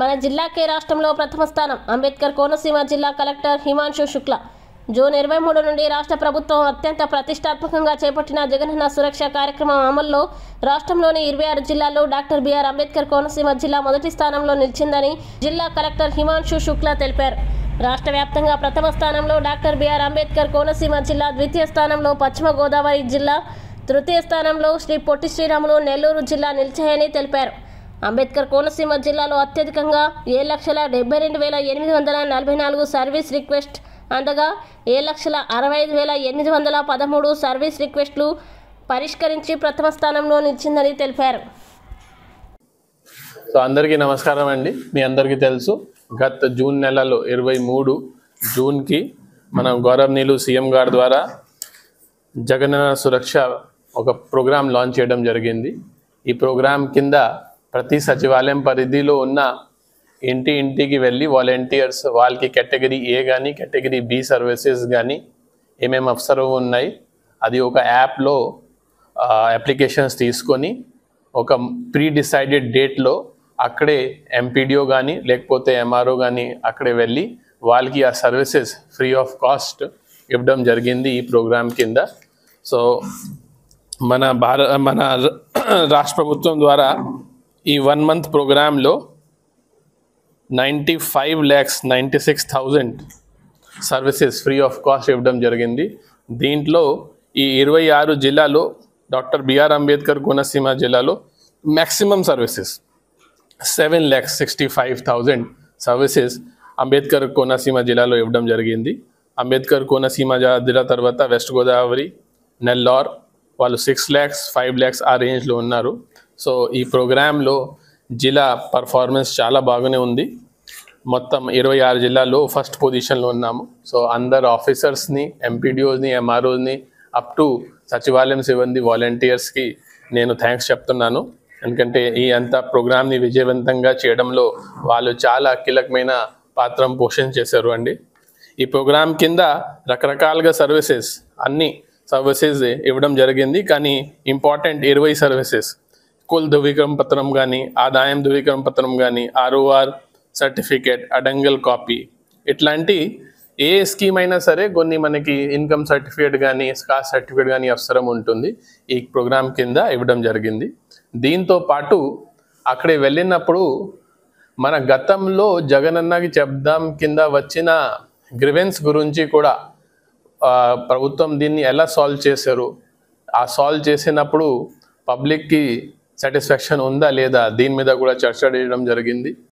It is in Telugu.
మన జిల్లాకే రాష్ట్రంలో ప్రథమ స్థానం అంబేద్కర్ కోనసీమ జిల్లా కలెక్టర్ హిమాంశు శుక్ల జూన్ ఇరవై మూడు నుండి రాష్ట్ర ప్రభుత్వం అత్యంత ప్రతిష్టాత్మకంగా చేపట్టిన జగనన్న సురక్ష కార్యక్రమం అమల్లో రాష్ట్రంలోని ఇరవై ఆరు జిల్లాల్లో డాక్టర్ బిఆర్ అంబేద్కర్ కోనసీమ జిల్లా మొదటి స్థానంలో నిలిచిందని జిల్లా కలెక్టర్ హిమాంశు శుక్ల తెలిపారు రాష్ట్ర వ్యాప్తంగా ప్రథమ స్థానంలో డాక్టర్ బిఆర్ అంబేద్కర్ కోనసీమ జిల్లా ద్వితీయ స్థానంలో పశ్చిమ గోదావరి జిల్లా తృతీయ స్థానంలో శ్రీ పొట్టి శ్రీరాములు నెల్లూరు జిల్లా నిలిచాయని తెలిపారు అంబేద్కర్ కోనసీమ జిల్లాలో అత్యధికంగా ఏడు లక్షల డెబ్బై రెండు వేల ఎనిమిది వందల నలభై నాలుగు సర్వీస్ రిక్వెస్ట్ అందగా ఏడు లక్షల అరవై ఐదు వేల ఎనిమిది వందల పదమూడు సర్వీస్ రిక్వెస్ట్లు పరిష్కరించి ప్రథమ స్థానంలో నిలిచిందని తెలిపారు సో అందరికీ నమస్కారం అండి మీ అందరికీ తెలుసు గత జూన్ నెలలో ఇరవై మూడు జూన్కి మన గౌరవనీయులు సీఎం గారి ద్వారా జగనన్న సురక్ష ఒక ప్రోగ్రాం లాంచ్ చేయడం జరిగింది ఈ ప్రోగ్రాం కింద ప్రతి సచివాలయం పరిధిలో ఉన్న ఇంటి ఇంటికి వెళ్ళి వాలంటీర్స్ వాళ్ళకి కేటగిరీ ఏ కానీ కేటగిరీ బి సర్వీసెస్ కానీ ఏమేమి అవసరం ఉన్నాయి అది ఒక యాప్లో అప్లికేషన్స్ తీసుకొని ఒక ప్రీ డిసైడెడ్ డేట్లో అక్కడే ఎంపీడిఓ కానీ లేకపోతే ఎంఆర్ఓ కానీ అక్కడే వెళ్ళి వాళ్ళకి ఆ సర్వీసెస్ ఫ్రీ ఆఫ్ కాస్ట్ ఇవ్వడం జరిగింది ఈ ప్రోగ్రామ్ కింద సో మన భారత మన రాష్ట్ర ప్రభుత్వం ద్వారా ఈ వన్ మంత్ ప్రోగ్రాంలో ninety five lakhs ninety six thousand services free of cost ఇవ్వడం జరిగింది దీంట్లో ఈ ఇరవై ఆరు జిల్లాలో డాక్టర్ బిఆర్ అంబేద్కర్ కోనసీమ జిల్లాలో maximum services seven lakhs sixty five thousand services Ambedkar Konaseema జిల్లాలో ఇవ్వడం జరిగింది అంబేద్కర్ కోనసీమ జా- జిల్లా తర్వాత వెస్ట్ గోదావరి నెల్లూర్ వాళ్ళు సిక్స్ ల్యాక్స్ ఫైవ్ ల్యాక్స్ ఆ రేంజ్లో ఉన్నారు సో ఈ ప్రోగ్రాంలో జిల్లా పర్ఫార్మెన్స్ చాలా బాగానే ఉంది మొత్తం ఇరవై ఆరు జిల్లాల్లో ఫస్ట్ పొజిషన్లో ఉన్నాము సో అందరు ఆఫీసర్స్ని ఎంపీడీఓస్ని ఎంఆర్ఓని అప్ టు సచివాలయం సిబ్బంది వాలంటీర్స్కి నేను థ్యాంక్స్ చెప్తున్నాను ఎందుకంటే ఈ అంత ప్రోగ్రామ్ని విజయవంతంగా చేయడంలో వాళ్ళు చాలా కీలకమైన పాత్ర పోషణ చేశారు అండి ఈ ప్రోగ్రామ్ కింద రకరకాలుగా సర్వీసెస్ అన్ని సర్వీసెస్ ఇవ్వడం జరిగింది కానీ ఇంపార్టెంట్ ఇరవై సర్వీసెస్ కుల్ ధృవీకరణ పత్రం కానీ ఆదాయం ధృవీకరణ పత్రం కానీ ఆర్ఓఆర్ సర్టిఫికేట్ అడంగల్ కాపీ ఇట్లాంటి ఏ స్కీమ్ అయినా సరే కొన్ని మనకి ఇన్కమ్ సర్టిఫికేట్ కానీ కాస్ట్ సర్టిఫికేట్ కానీ అవసరం ఉంటుంది ఈ ప్రోగ్రామ్ కింద ఇవ్వడం జరిగింది దీంతో పాటు అక్కడికి వెళ్ళినప్పుడు మన గతంలో జగనన్నకి చెప్దాం కింద వచ్చిన గ్రివెన్స్ గురించి కూడా ఆ, ప్రభుత్వం దీన్ని ఎలా సాల్వ్ చేశారు ఆ సాల్వ్ చేసినప్పుడు పబ్లిక్కి సాటిస్ఫాక్షన్ ఉందా లేదా దీని మీద కూడా చర్చ చేయడం జరిగింది